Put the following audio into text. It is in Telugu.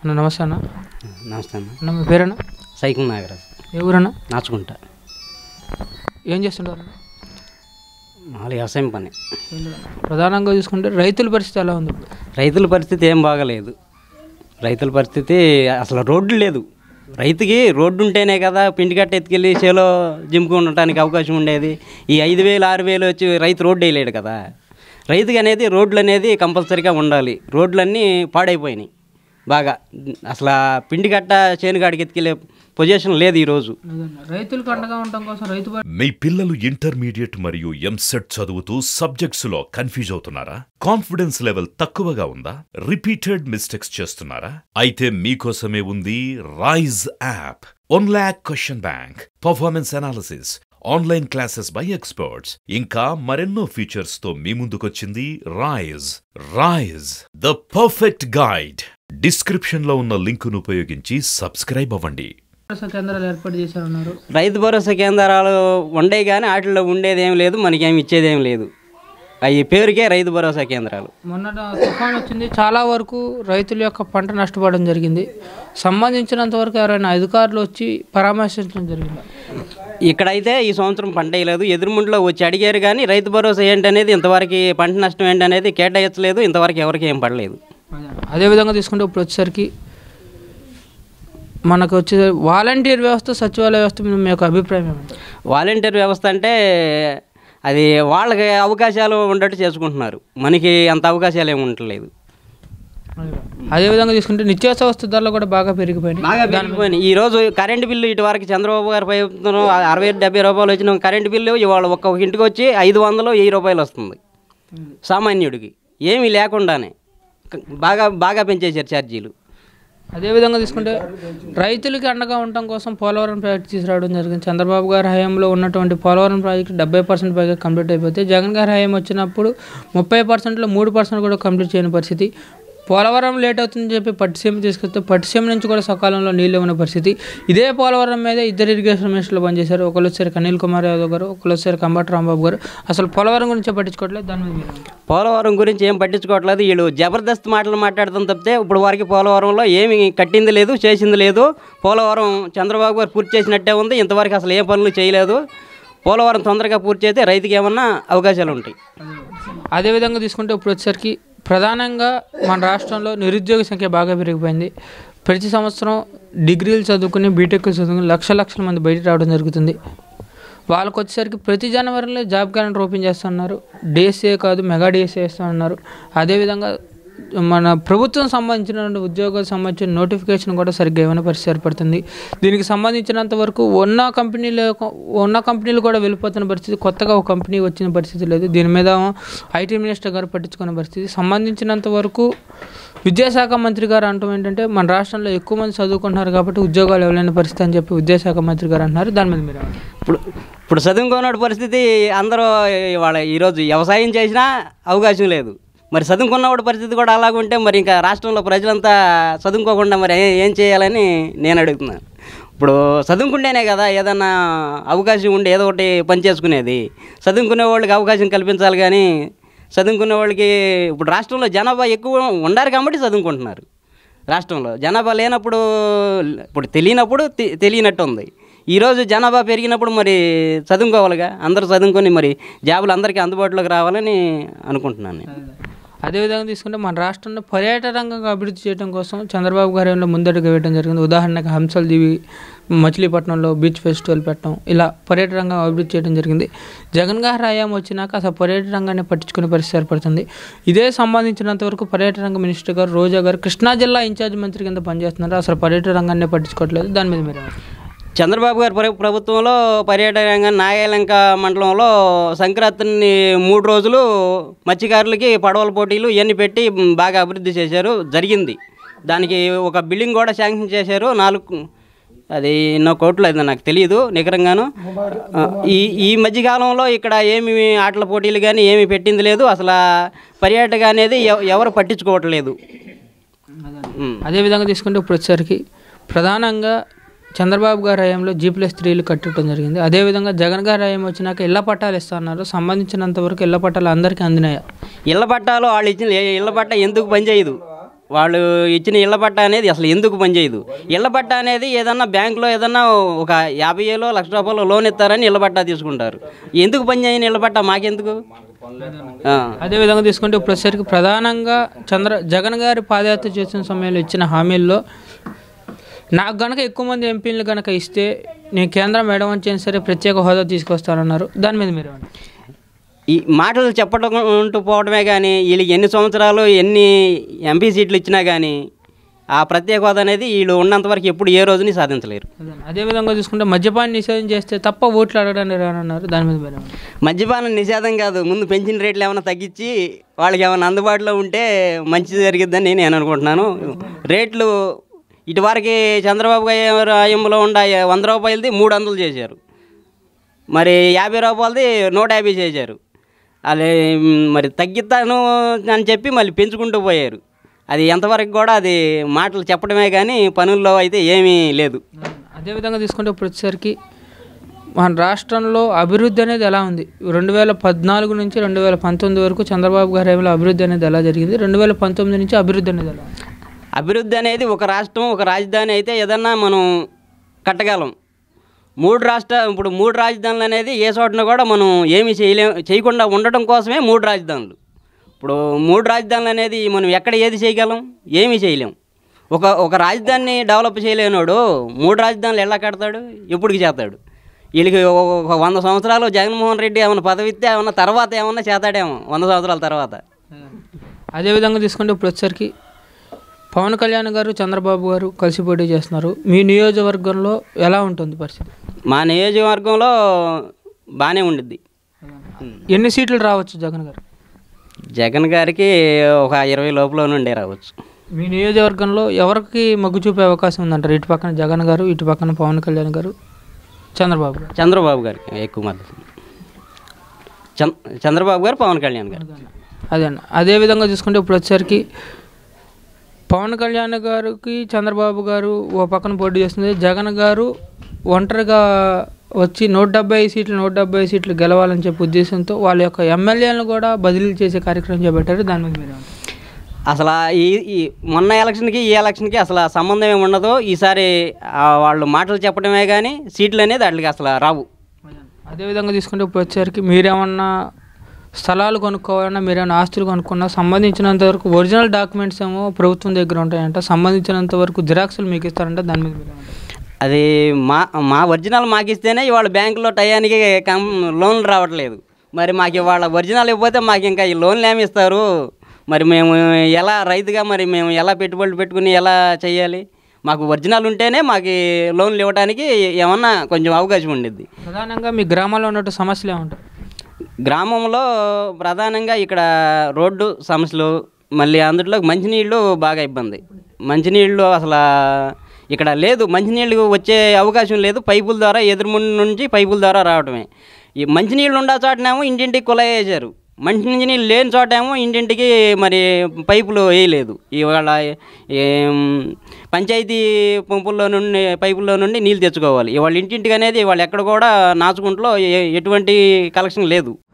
అన్న నమస్తే అన్న నమస్తే అన్న అన్న మీ పేరన్నా సైకిల్ నాగరాజ్ ఏ ఊరన్నా నాచుకుంటా ఏం చేస్తుంటారు మామూలు వ్యవసాయం పని ప్రధానంగా చూసుకుంటే రైతుల పరిస్థితి ఎలా ఉంది ఇప్పుడు రైతుల పరిస్థితి ఏం బాగలేదు రైతుల పరిస్థితి అసలు రోడ్డు లేదు రైతుకి రోడ్డు ఉంటేనే కదా పిండి కట్ట ఎత్తుకెళ్ళి చేలో జిమ్కు ఉండటానికి అవకాశం ఉండేది ఈ ఐదు వేలు ఆరు వేలు వచ్చి రైతు రోడ్డు వేయలేడు కదా రైతుకి అనేది రోడ్లు అనేది కంపల్సరీగా ఉండాలి రోడ్లన్నీ పాడైపోయినాయి బాగా అసలు ఆ పిండి కట్ట చేనుగాడికి ఎత్తుకెళ్ళే పొజిషన్ లేదు ఈరోజు రైతులకు అండగా ఉండటం కోసం రైతు బ- మీ పిల్లలు ఇంటర్మీడియట్ మరియు ఎంసెట్ చదువుతూ సబ్జెక్ట్స్ లో కన్ఫ్యూజ్ అవుతున్నారా కాన్ఫిడెన్స్ లెవెల్ తక్కువగా ఉందా రిపీటెడ్ మిస్టేక్స్ చేస్తున్నారా అయితే మీకోసమే ఉంది Rise app one lakh question bank performance analysis online classes by experts ఇంకా మరెన్నో ఫీచర్స్ తో మీ ముందుకొచ్చింది Rise Rise the perfect guide description లో ఉన్న లింకును ఉపయోగించి సబ్స్క్రైబ్ అవ్వండి భరోసా కేంద్రాలు ఏర్పాటు చేశారన్నారు రైతు భరోసా కేంద్రాలు ఉండే కానీ వాటిలో ఉండేది ఏం లేదు మనకేం ఇచ్చేది ఏం లేదు అవి పేరుకే రైతు భరోసా కేంద్రాలు మొన్నట తుఫాన్ వచ్చింది చాలా వరకు రైతుల యొక్క పంట నష్టపోవడం జరిగింది సంబంధించినంత వరకు ఎవరైనా అధికారులు వచ్చి పరామర్శించడం జరిగింది ఇక్కడైతే ఈ సంవత్సరం పంట వేయలేదు ఎదురుముంట్లో వచ్చి అడిగారు కానీ రైతు భరోసా ఏంటనేది ఇంతవరకు పంట నష్టం ఏంటనేది కేటాయించలేదు ఇంతవరకు ఎవరికి ఏం పడలేదు అదేవిధంగా తీసుకుంటే ఇప్పుడు వచ్చేసరికి మనకు వచ్చే వాలంటీర్ వ్యవస్థ సచివాలయ వ్యవస్థ మీద మీ యొక్క అభిప్రాయం ఏమంటారు వాలంటీర్ వ్యవస్థ అంటే అది వాళ్ళకి అవకాశాలు ఉండట్టు చేసుకుంటున్నారు మనకి అంత అవకాశాలు ఏమి ఉండట్లేదు అదేవిధంగా తీసుకుంటే నిత్యావసర వస్తు ధరలు కూడా బాగా పెరిగిపోయినాయి బాగా పెరిగిపోయినాయి ఈ రోజు కరెంటు బిల్లు ఇటు వరకు చంద్రబాబు గారు ప్రభుత్వం అరవై డెబ్బై రూపాయలు వచ్చిన కరెంటు బిల్లు ఇవాళ ఒక్కొక్క ఇంటికి వచ్చి ఐదు వందలు వెయ్యి రూపాయలు వస్తుంది సామాన్యుడికి ఏమీ లేకుండానే క- బాగా బాగా పెంచేశారు ఛార్జీలు అదేవిధంగా తీసుకుంటే రైతులకి అండగా ఉండటం కోసం పోలవరం ప్రాజెక్ట్ తీసుకురావడం జరిగింది చంద్రబాబు గారి హయాంలో ఉన్నటువంటి పోలవరం ప్రాజెక్ట్ డెబ్బై పర్సెంట్ పైగా కంప్లీట్ అయిపోతే జగన్ గారి హయాం వచ్చినప్పుడు ముప్పై పర్సెంట్లో మూడు పర్సెంట్ కూడా కంప్లీట్ చేయని పరిస్థితి పోలవరం లేట్ అవుతుందని చెప్పి పట్టిసీమ తీసుకొస్తే పట్టిసీమ నుంచి కూడా సకాలంలో నీళ్ళు ఉన్న పరిస్థితి ఇదే పోలవరం మీద ఇద్దరు ఇరిగేషన్ మినిస్టర్లు పనిచేశారు ఒకళ్ళు వచ్చారు అనిల్ కుమార్ యాదవ్ గారు ఒకళ్ళు వచ్చారు కంబటి రాంబాబు గారు అసలు పోలవరం గురించి పట్టించుకోవట్లేదు దాని మీద మీరు ఏమంటారు? పోలవరం గురించి ఏం పట్టించుకోవట్లేదు వీళ్ళు జబర్దస్త్ మాటలు మాట్లాడతాం తప్పితే ఇప్పుడు వరకు పోలవరంలో ఏమి కట్టింది లేదు చేసింది లేదు పోలవరం చంద్రబాబు గారు పూర్తి చేసినట్టే ఉంది ఇంతవరకు అసలు ఏ పనులు చేయలేదు పోలవరం తొందరగా పూర్తి చేస్తే రైతుకి ఏమన్నా అవకాశాలు ఉంటాయి అదేవిధంగా తీసుకుంటే ఇప్పుడు వచ్చేసరికి ప్రధానంగా మన రాష్ట్రంలో నిరుద్యోగ సంఖ్య బాగా పెరిగిపోయింది ప్రతి సంవత్సరం డిగ్రీలు చదువుకుని బీటెక్ చదువుకుని లక్ష లక్షల మంది బయట రావడం జరుగుతుంది వాళ్ళకి వచ్చేసరికి ప్రతి జనవరిలో జాబ్ క్యాలెండర్ ఓపెన్ చేస్తున్నారు డిఎస్ఏ కాదు మెగా డిఎస్ఏ ఇస్తున్నారు అదేవిధంగా మన ప్రభుత్వం సంబంధించిన ఉద్యోగాలకు సంబంధించిన నోటిఫికేషన్ కూడా సరిగ్గా ఇవ్వని పరిస్థితి ఏర్పడుతుంది దీనికి సంబంధించినంత వరకు ఉన్న కంపెనీలు ఉన్న కంపెనీలు కూడా వెళ్ళిపోతున్న పరిస్థితి కొత్తగా ఒక కంపెనీ వచ్చిన పరిస్థితి లేదు దీని మీద ఐటీ మినిస్టర్ గారు పట్టించుకున్న పరిస్థితి సంబంధించినంత వరకు విద్యాశాఖ మంత్రి గారు అంటాం ఏంటంటే మన రాష్ట్రంలో ఎక్కువ మంది చదువుకుంటున్నారు కాబట్టి ఉద్యోగాలు ఇవ్వలేని పరిస్థితి అని చెప్పి విద్యాశాఖ మంత్రి గారు అంటున్నారు దాని మీద మీరు ఏమంటారు? ఇప్పుడు ఇప్పుడు చదువుకోనోడి పరిస్థితి అందరూ వాళ్ళ ఈరోజు వ్యవసాయం చేసినా అవకాశం లేదు మరి చదువుకున్నవాడి పరిస్థితి కూడా అలాగుంటే మరి ఇంకా రాష్ట్రంలో ప్రజలంతా చదువుకోకుండా మరి ఏ- ఏం చేయాలని నేను అడుగుతున్నాను ఇప్పుడు చదువుకుంటేనే కదా ఏదన్నా అవకాశం ఉండి ఏదో ఒకటి పని చేసుకునేది చదువుకునే వాళ్ళకి అవకాశం కల్పించాలి కానీ చదువుకునే వాళ్ళకి ఇప్పుడు రాష్ట్రంలో జనాభా ఎక్కువ ఉండారు కాబట్టి చదువుకుంటున్నారు రాష్ట్రంలో జనాభా లేనప్పుడు ఇప్పుడు తెలియనప్పుడు తె- తెలియనట్టు ఉంది ఈరోజు జనాభా పెరిగినప్పుడు మరి చదువుకోవాలిగా అందరూ చదువుకొని మరి జాబులు అందరికీ అందుబాటులోకి రావాలని అనుకుంటున్నాను నేను అదేవిధంగా తీసుకుంటే మన రాష్ట్రంలో పర్యాటక రంగంగా అభివృద్ధి చేయడం కోసం చంద్రబాబు గారి ఏమైనా ముందడుగు వేయడం జరిగింది ఉదాహరణకు హంసల్ దీవి మచిలీపట్నంలో బీచ్ ఫెస్టివల్ పెట్టడం ఇలా పర్యాటక రంగం అభివృద్ధి చేయడం జరిగింది జగన్ గారి హయాం వచ్చినాక అసలు పర్యాటక రంగాన్ని పట్టించుకునే పరిస్థితి ఏర్పడుతుంది ఇదే సంబంధించినంత వరకు పర్యాటక రంగ మినిస్టర్ గారు రోజా గారు కృష్ణా జిల్లా ఇన్ఛార్జ్ మంత్రి కింద పనిచేస్తున్నారు అసలు పర్యాటక రంగాన్ని పట్టించుకోవట్లేదు దాని మీద మీరు ఏమంటారు? చంద్రబాబు గారి ప్ర- ప్రభుత్వంలో పర్యాటక రంగం నాగాలంక మండలంలో సంక్రాంతిని మూడు రోజులు మత్స్యకారులకి పడవల పోటీలు ఇవన్నీ పెట్టి మ్, బాగా అభివృద్ధి చేశారు జరిగింది దానికి ఒక బిల్డింగ్ కూడా శాంక్షన్ చేశారు నాలుగు అది ఎన్నో కోట్లు అది నాకు తెలియదు నికరంగాను ఆ, ఈ ఈ మధ్యకాలంలో ఇక్కడ ఏమి ఆటల పోటీలు కానీ ఏమి పెట్టింది లేదు అసలు ఆ పర్యాటక అనేది ఎవ- ఎవరు పట్టించుకోవట్లేదు ఉమ్. అదేవిధంగా తీసుకుంటే ఇప్పుడు వచ్చేసరికి ప్రధానంగా చంద్రబాబు గారి హయాంలో జీ ప్లస్ త్రీలు కట్టడం జరిగింది అదేవిధంగా జగన్ గారి హయాం వచ్చినాక ఇళ్ల పట్టాలు ఇస్తున్నారు సంబంధించినంత వరకు ఇళ్ల పట్టాలు అందరికీ అందినాయా ఇళ్ళ పట్టాలు వాళ్ళు ఇచ్చిన ఏ- ఇళ్ళ పట్ట ఎందుకు పనిచేయదు వాళ్ళు ఇచ్చిన ఇళ్ల పట్ట అనేది అసలు ఎందుకు పనిచేయదు ఇళ్ల పట్ట అనేది ఏదన్నా బ్యాంకులో ఏదన్నా ఒక యాభై వేలో లక్ష రూపాయలు లోన్ ఇస్తారని ఇళ్ల పట్ట తీసుకుంటారు ఎందుకు పని చేయని ఇళ్ల పట్ట మాకెందుకు ఆ. అదే విధంగా తీసుకుంటే ఇప్పుడు వచ్చేసరికి ప్రధానంగా చంద్ర జగన్ గారి పాదయాత్ర చేసిన సమయంలో ఇచ్చిన హామీల్లో నాకు గనక ఎక్కువ మంది ఎంపీలు గనక ఇస్తే నేను కేంద్రం ఎడవంచైనా సరే ప్రత్యేక హోదా తీసుకొస్తానన్నారు దాని మీద మీరు ఏమంటారు? ఈ మాటలు చెప్పడం ఉంటూ పోవడమే కానీ వీళ్ళకి ఎన్ని సంవత్సరాలు ఎన్ని ఎంపీ సీట్లు ఇచ్చినా కానీ ఆ ప్రత్యేక హోదా అనేది వీళ్ళు ఉన్నంత వరకు ఎప్పుడు ఏ రోజుని సాధించలేరు అదే అదే విధంగా చూసుకుంటే మద్యపాన్ని నిషేధం చేస్తే తప్ప ఓట్లు అడగడానికి రానన్నారు దాని మీద మీరు ఏమంటారు? మద్యపానం నిషేధం కాదు ముందు పెంచిన రేట్లు ఏమైనా తగ్గించి వాళ్ళకి ఏమైనా అందుబాటులో ఉంటే మంచి జరిగిద్దని నేను అనుకుంటున్నాను రేట్లు ఇటువరకు చంద్రబాబు గారి హయాంలో ఉండ వంద రూపాయలది మూడు వందలు చేశారు మరి యాభై రూపాయలది నూట యాభై చేశారు అదే మ్, మరి తగ్గిస్తాను అని చెప్పి మళ్ళీ పెంచుకుంటూ పోయారు అది ఎంతవరకు కూడా అది మాటలు చెప్పడమే కానీ పనుల్లో అయితే ఏమీ లేదు అదే విధంగా తీసుకుంటే ఇప్పుడు వచ్చేసరికి మన రాష్ట్రంలో అభివృద్ధి అనేది ఎలా ఉంది రెండు వేల పద్నాలుగు నుంచి రెండు వేల పంతొమ్మిది వరకు చంద్రబాబు గారి హయాంలో అభివృద్ధి అనేది ఎలా జరిగింది రెండు వేల పంతొమ్మిది నుంచి అభివృద్ధి అనేది ఎలా ఉంది? అభివృద్ధి అనేది ఒక రాష్ట్రం ఒక రాజధాని అయితే ఏదన్నా మనం కట్టగలం మూడు రాష్ట్ర ఇప్పుడు మూడు రాజధానులు అనేది ఏ చోటన కూడా మనం ఏమీ చేయలేం చేయకుండా ఉండటం కోసమే మూడు రాజధానులు ఇప్పుడు మూడు రాజధానులు అనేది మనం ఎక్కడ ఏది చేయగలం ఏమీ చేయలేం ఒక ఒక రాజధానిని డెవలప్ చేయలేనోడు మూడు రాజధానులు ఎలా కడతాడు ఎప్పటికి చేస్తాడు వీళ్ళకి ఒక- ఒక వంద సంవత్సరాలు జగన్మోహన్ రెడ్డి ఏమైనా పదవి ఇస్తే ఏమన్నా తర్వాత ఏమన్నా చేస్తాడేమో వంద సంవత్సరాల తర్వాత అదే విధంగా తీసుకుంటే ఇప్పుడు వచ్చేసరికి పవన్ కళ్యాణ్ గారు చంద్రబాబు గారు కలిసి పోటీ చేస్తున్నారు మీ నియోజకవర్గంలో ఎలా ఉంటుంది పరిస్థితి మా నియోజకవర్గంలో బాగానే ఉండిద్ది ఎన్ని సీట్లు రావచ్చు జగన్ గారు జగన్ గారికి ఒక ఇరవై లోపల నుండే రావచ్చు మీ నియోజకవర్గంలో ఎవరికి మొగ్గు చూపే అవకాశం ఉందంటారు ఇటు పక్కన జగన్ గారు ఇటు పక్కన పవన్ కళ్యాణ్ గారు చంద్రబాబు గారు చంద్రబాబు గారికి ఎక్కువ మద్దతు చంద్ర చంద్రబాబు గారు పవన్ కళ్యాణ్ గారు అదే అన్న అదే విధంగా చూసుకుంటే ఇప్పుడు వచ్చేసరికి పవన్ కళ్యాణ్ గారికి చంద్రబాబు గారు ఓ పక్కన పోటీ చేస్తుంది జగన్ గారు ఒంటరిగా వచ్చి నూట డెబ్బై సీట్లు నూట డెబ్బై సీట్లు గెలవాలని చెప్పే ఉద్దేశంతో వాళ్ళ యొక్క ఎమ్మెల్యేలను కూడా బదిలీ చేసే కార్యక్రమం చేపట్టారు దాని మీద మీరు ఏమంటారు? అసలు ఆ ఈ ఈ మొన్న ఎలక్షన్కి ఈ ఎలక్షన్కి అసలు ఆ సంబంధం ఏమి ఉండదు ఈసారి ఆ వాళ్ళు మాటలు చెప్పడమే కానీ సీట్లు అనేది వాటికి అసలు రావు అదే విధంగా తీసుకుంటే ఇప్పుడు వచ్చేసరికి మీరేమన్నా స్థలాలు కొనుక్కోవాలన్నా మీరేమన్నా ఆస్తులు కొనుక్కున్నా సంబంధించినంత వరకు ఒరిజినల్ డాక్యుమెంట్స్ ఏమో ప్రభుత్వం దగ్గర ఉంటాయంట సంబంధించినంత వరకు జిరాక్సులు మీకు ఇస్తారంట దాని మీద మీరు ఏమంటారు? అది మా మా ఒరిజినల్ మాకు ఇస్తేనే ఇవాళ బ్యాంకులో టయానికి కం లోన్లు రావట్లేదు మరి మాకు ఇవాళ ఒరిజినల్ ఇవ్వకపోతే మాకు ఇంకా ఈ లోన్లు ఏమి ఇస్తారు మరి మేము ఎలా రైతుగా మరి మేము ఎలా పెట్టుబడులు పెట్టుకుని ఎలా చేయాలి మాకు ఒరిజినల్ ఉంటేనే మాకు ఈ లోన్లు ఇవ్వడానికి ఏమన్నా కొంచెం అవకాశం ఉండిద్ది ప్రధానంగా మీ గ్రామాల్లో ఉన్నట్టు సమస్యలు ఏముంటాయి గ్రామంలో ప్రధానంగా ఇక్కడ రోడ్డు సమస్యలు మళ్ళీ అందులో మంచినీళ్ళు బాగా ఇబ్బంది మంచినీళ్ళు అసలు ఇక్కడ లేదు మంచినీళ్ళు వచ్చే అవకాశం లేదు పైపుల ద్వారా ఎదురుముందు నుంచి పైపుల ద్వారా రావడమే ఈ మంచినీళ్ళు ఉండే చోటనేమో ఇంటింటికి కుళాయి వేశారు మంచినీళ్ళు లేని చోటేమో ఇంటింటికి మరి పైపులు వేయలేదు ఇవాళ ఏం, పంచాయతీ పంపుల్లో నుండి పైపుల్లో నుండి నీళ్ళు తెచ్చుకోవాలి ఇవాళ ఇంటింటికి అనేది వాళ్ళు ఎక్కడ కూడా నాచుకుంట్లో ఏ- ఎటువంటి కలెక్షన్ లేదు